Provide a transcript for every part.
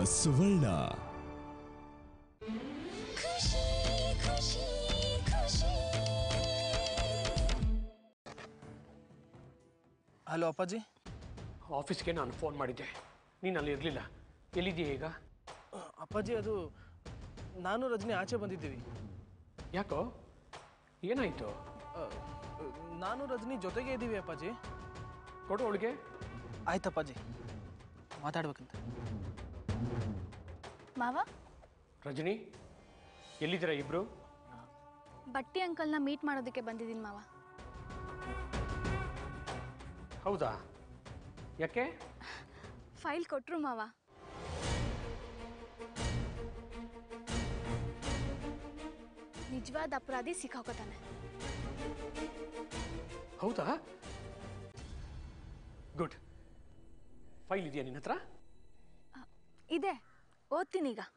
ಸುವರ್ಣ ಖುಷಿ ಖುಷಿ ಖುಷಿ ಹಲೋ ಅಪ್ಪಾಜಿ ಆಫೀಸ್ಗೆ ನಾನು ಫೋನ್ ಮಾಡಿದ್ದೆ ನೀನು ಅಲ್ಲಿ ಇರಲಿಲ್ಲ ಎಲ್ಲಿದ್ದೀಯ ಈಗ ಅ, ಅಪ್ಪಾಜಿ ಅದು ನಾನು ರಜನಿ ಆಚೆ ಬಂದಿದ್ದೀವಿ ಯಾಕೋ ಏನಾಯಿತು ಅ, ನಾನು ರಜನಿ ಜೊತೆಗೆ ಇದ್ದೀವಿ ಅಪ್ಪಾಜಿ ಕೊಡು ಅವಳಿಗೆ ಆಯ್ತಪ್ಪಾಜಿ ಮಾತಾಡ್ಬೇಕಂತ ಮಾವ ರಜನಿ ಎಲ್ಲಿದ್ದೀರಾ ಇಬ್ರು ಬಟ್ಟಿ ಅಂಕಲ್ನ ಮೀಟ್ ಮಾಡೋದಕ್ಕೆ ಬಂದಿದ್ದೀನಿ ಮಾವ ಹೌದಾ ಯಾಕೆ ಫೈಲ್ ಕೊಟ್ರು ಮಾವ ನಿಜವಾದ ಅಪರಾಧಿ ಸಿಕ್ಕಾಕೋತಾನೆ ಹೌದಾ ಗುಡ್ ಫೈಲ್ ಇದೆಯಾ ನಿನ್ನ ಹತ್ರ ಇದೆ ಓದ್ತೀನಿ ಈಗ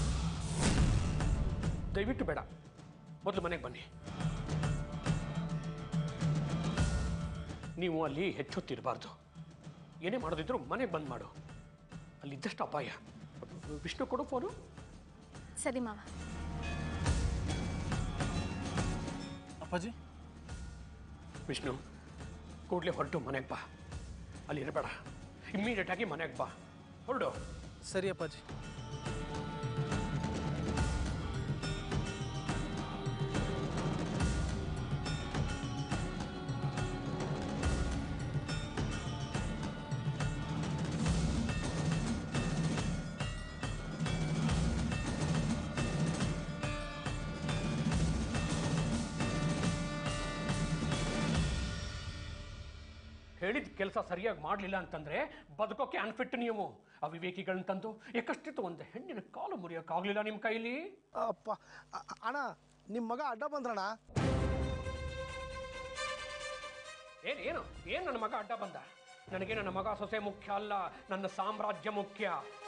ದಯವಿಟ್ಟು ಬೇಡ ಮೊದಲು ಮನೆಗೆ ಬನ್ನಿ ನೀವು ಅಲ್ಲಿ ಹೆಚ್ಚೊತ್ತಿರಬಾರ್ದು ಏನೇ ಮಾಡೋದಿದ್ರು ಮನೆಗೆ ಬಂದ್ ಮಾಡು ಅಲ್ಲಿದ್ದಷ್ಟು ಅಪಾಯ ವಿಷ್ಣು ಕೊಡು ಫೋನು ಸರಿ ಮಾವ ಅಪ್ಪಾಜಿ ವಿಷ್ಣು ಕೂಡಲೇ ಹೊರಟು ಮನೆಗೆ ಬಾ ಅಲ್ಲಿ ಇರಬೇಡ ಇಮ್ಮಿಡಿಯೇಟ್ ಆಗಿ ಮನೆಗೆ ಬಾ ಹೊರಡು ಸರಿ ಅಪ್ಪಾಜಿ ಹೇಳಿದ ಕೆಲಸ ಸರಿಯಾಗಿ ಮಾಡಲಿಲ್ಲ ಅಂತಂದ್ರೆ ಬದುಕೋಕೆ ಅನ್ಫಿಟ್ ನೀವು ಅವಿವೇಕಿಗಳನ್ನ ತಂದು ಯಾಕಷ್ಟಿತ್ತು ಒಂದು ಹೆಣ್ಣಿನ ಕಾಲು ಮುರಿಯೋಕ್ಕಾಗಲಿಲ್ಲ ನಿಮ್ಮ ಕೈಲಿ ಅಪ್ಪ ಅ- ಅಣ್ಣ ನಿಮ್ಮ ಮಗ ಅಡ್ಡ ಬಂದ್ರಣ್ಣ ಏನು ಏನು ಏನು ನನ್ನ ಮಗ ಅಡ್ಡ ಬಂದ ನನಗೆ ನನ್ನ ಮಗ ಸೊಸೆ ಮುಖ್ಯ ಅಲ್ಲ ನನ್ನ ಸಾಮ್ರಾಜ್ಯ ಮುಖ್ಯ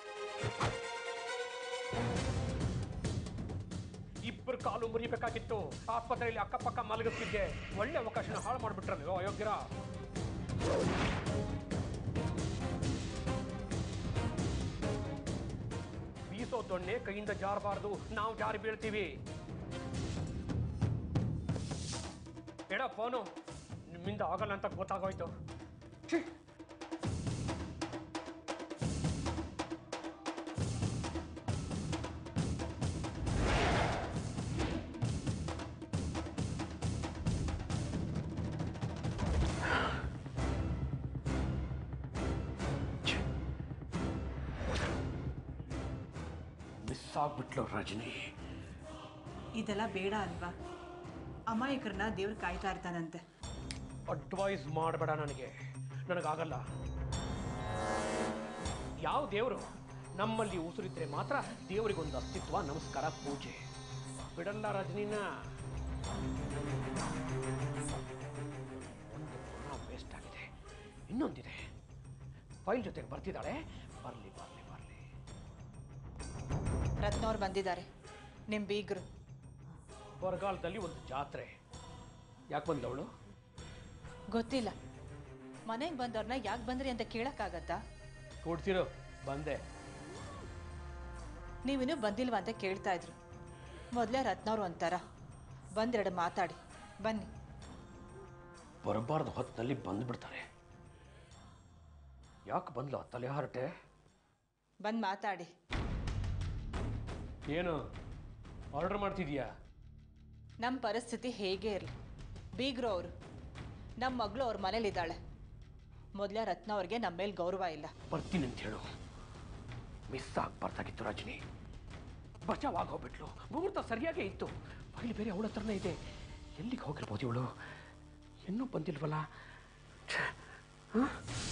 ಇಬ್ಬರು ಕಾಲು ಮುರಿಬೇಕಾಗಿತ್ತು ಆಸ್ಪತ್ರೆಯಲ್ಲಿ ಅಕ್ಕಪಕ್ಕ ಮಲಗಿಸ್ತಿದ್ದೆ ಒಳ್ಳೆ ಅವಕಾಶನ ಹಾಳು ಮಾಡಿಬಿಟ್ರಲ್ಲ ಅಯೋಗ್ಯರ ಬೀಸೋ ದೊಣ್ಣೆ ಕೈಯಿಂದ ಜಾರಬಾರ್ದು ನಾವು ಜಾರಿ ಬೀಳ್ತೀವಿ ಎಡ ಫೋನು ನಿಮ್ಮಿಂದ ಆಗಲ್ಲ ಅಂತ ಗೊತ್ತಾಗೋಯ್ತು ಛೀ! ಛೀ! ಮಿಸ್ ಆಗ್ಬಿಟ್ಲು ರಜನಿ ಇದೆಲ್ಲ ಬೇಡ ಅಲ್ವಾ ಅಮಾಯಕರನ್ನ ದೇವ್ರು ಕಾಯ್ತಾ ಇರ್ತಾನಂತೆ ಅಡ್ವೈಸ್ ಮಾಡಬೇಡ ನನಗೆ ನನಗಾಗಲ್ಲ ಯಾವ ದೇವರು ನಮ್ಮಲ್ಲಿ ಉಸಿರಿದ್ರೆ ಮಾತ್ರ ದೇವರಿಗೊಂದು ಅಸ್ತಿತ್ವ ನಮಸ್ಕಾರ ಪೂಜೆ ಬಿಡಲ್ಲ ರಜನಿನ ಒಂದು ವೇಸ್ಟ್ ಆಗಿದೆ ಇನ್ನೊಂದಿದೆ ಫೈಲ್ ಜೊತೆಗೆ ಬರ್ತಿದ್ದಾಳೆ ಬರಲಿ ಬರಲಿ ಬರಲಿ ರತ್ನವ್ರು ಬಂದಿದ್ದಾರೆ ನಿಮ್ಮ ಬೀಗರು ಬರಗಾಲದಲ್ಲಿ ಒಂದು ಜಾತ್ರೆ ಯಾಕೆ ಬಂದವಳು ಗೊತ್ತಿಲ್ಲ ಮನೆಗೆ ಬಂದವ್ರನ್ನ ಯಾಕೆ ಬಂದ್ರಿ ಅಂತ ಕೇಳಕ್ಕಾಗತ್ತಾ ಕೊಡ್ತಿರೋ ಬಂದೆ ನೀವಿನ್ನೂ ಬಂದಿಲ್ವಾ ಅಂತ ಕೇಳ್ತಾ ಇದ್ರು ಮೊದಲೇ ರತ್ನವ್ರು ಅಂತಾರ ಬಂದೆರಡು ಮಾತಾಡಿ ಬನ್ನಿ ಬರಬಾರ್ದು ಹೊತ್ತಿನಲ್ಲಿ ಬಂದ್ಬಿಡ್ತಾರೆ ಯಾಕೆ ಬಂದ್ಲು ಆ ತಲೆ ಹರಟೆ ಬಂದು ಮಾತಾಡಿ ಏನು ಆರ್ಡರ್ ಮಾಡ್ತಿದ್ಯಾ ನಮ್ಮ ಪರಿಸ್ಥಿತಿ ಹೇಗೆ ಇರಲಿ ಬೀಗರು ಅವರು ನಮ್ಮ ಮಗಳು ಅವ್ರ ಮನೇಲಿದ್ದಾಳೆ ಮೊದಲೇ ರತ್ನ ಅವ್ರಿಗೆ ನಮ್ಮ ಮೇಲೆ ಗೌರವ ಇಲ್ಲ ಬರ್ತೀನಿ ಅಂತ ಹೇಳು ಮಿಸ್ ಆಗ್ಬಾರ್ದಾಗಿತ್ತು ರಜನಿ ಬಚಾವ್ ಹೋಗ್ಬಿಟ್ಲು ಮುಹೂರ್ತ ಸರಿಯಾಗೇ ಇತ್ತು ಫೈಲ್ ಬೇರೆ ಅವಳ ಹತ್ರನೇ ಇದೆ ಎಲ್ಲಿಗೆ ಹೋಗಿರ್ಬೋದು ಇವಳು ಇನ್ನೂ ಬಂದಿಲ್ವಲ್ಲ ಛೆ, ಹ?